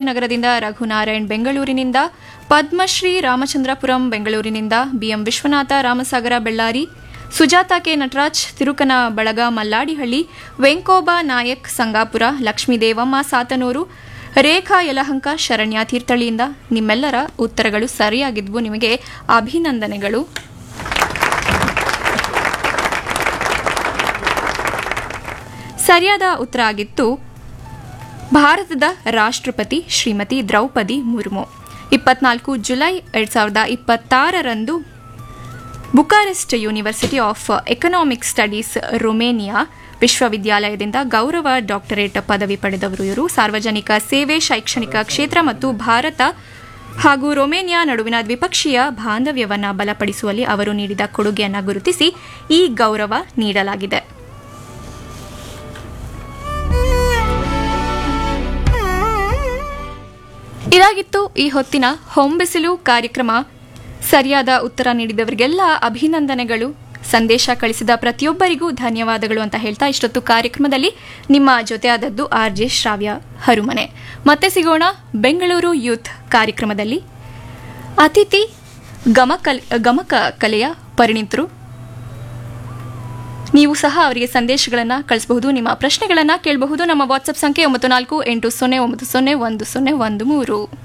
ನಗರದಿಂದ ರಘುನಾರಾಯಣ್ ಬೆಂಗಳೂರಿನಿಂದ ಪದ್ಮಶ್ರೀ ರಾಮಚಂದ್ರಪುರಂ ಬೆಂಗಳೂರಿನಿಂದ ಬಿಎಂ ವಿಶ್ವನಾಥ ರಾಮಸಾಗರ ಬೆಳ್ಳಾರಿ ಸುಜಾತ ಕೆ ನಟರಾಜ್ ತಿರುಕನ ಬಳಗ ಮಲ್ಲಾಡಿಹಳ್ಳಿ ವೆಂಕೋಬ ನಾಯಕ್ ಸಂಗಾಪುರ ಲಕ್ಷ್ಮೀ ದೇವಮ್ಮ ಸಾತನೂರು ರೇಖಾ ಯಲಹಂಕ ಶರಣ್ಯ ತೀರ್ಥಳ್ಳಿಯಿಂದ ನಿಮ್ಮೆಲ್ಲರ ಉತ್ತರಗಳು ಸರಿಯಾಗಿದ್ವು ನಿಮಗೆ ಅಭಿನಂದನೆಗಳು ಸರಿಯಾದ ಉತ್ತರ ಆಗಿತ್ತು ಭಾರತದ ರಾಷ್ಟ್ರಪತಿ ಶ್ರೀಮತಿ ದ್ರೌಪದಿ ಮುರ್ಮು ಇಪ್ಪತ್ನಾಲ್ಕು ಜುಲೈ ಎರಡ್ ಸಾವಿರದ ಇಪ್ಪತ್ತಾರರಂದು Bucharest university of economic studies Romania ವಿಶ್ವವಿದ್ಯಾಲಯದಿಂದ ಗೌರವ ಡಾಕ್ಟರೇಟ್ ಪದವಿ ಪಡೆದವರು ಇವರು ಸಾರ್ವಜನಿಕ ಸೇವೆ ಶೈಕ್ಷಣಿಕ ಕ್ಷೇತ್ರ ಮತ್ತು ಭಾರತ ಹಾಗೂ ರೊಮೇನಿಯಾ ನಡುವಿನ ದ್ವಿಪಕ್ಷೀಯ ಬಾಂಧವ್ಯವನ್ನು ಬಲಪಡಿಸುವಲ್ಲಿ ಅವರು ನೀಡಿದ ಕೊಡುಗೆಯನ್ನು ಗುರುತಿಸಿ ಈ ಗೌರವ ನೀಡಲಾಗಿದೆ ಇದಾಗಿತ್ತು ಈ ಹೊತ್ತಿನ ಹೊಂಬಿಸಿಲು ಕಾರ್ಯಕ್ರಮ ಸರಿಯಾದ ಉತ್ತರ ನೀಡಿದವರಿಗೆಲ್ಲ ಅಭಿನಂದನೆಗಳು ಸಂದೇಶ ಕಳಿಸಿದ ಪ್ರತಿಯೊಬ್ಬರಿಗೂ ಧನ್ಯವಾದಗಳು ಅಂತ ಹೇಳ್ತಾ ಇಷ್ಟೊತ್ತು ಕಾರ್ಯಕ್ರಮದಲ್ಲಿ ನಿಮ್ಮ ಜೊತೆ ಆದದ್ದು ಆರ್ ಜೆ ಶ್ರಾವ್ಯ ಹರುಮನೆ ಮತ್ತೆ ಸಿಗೋಣ ಬೆಂಗಳೂರು ಯೂತ್ ಕಾರ್ಯಕ್ರಮದಲ್ಲಿ ಅತಿಥಿ ಗಮಕಲ್ ಗಮಕ ಕಲೆಯ ಪರಿಣಿತರು ನೀವು ಸಹ ಅವರಿಗೆ ಸಂದೇಶಗಳನ್ನು ಕಳಿಸಬಹುದು ನಿಮ್ಮ ಪ್ರಶ್ನೆಗಳನ್ನು ಕೇಳಬಹುದು ನಮ್ಮ ವಾಟ್ಸಪ್ ಸಂಖ್ಯೆ ಒಂಬತ್ತು ನಾಲ್ಕು ಎಂಟು ಸೊನ್ನೆ ಒಂಬತ್ತು ಸೊನ್ನೆ ಒಂದು ಸೊನ್ನೆ ಒಂದು ಮೂರು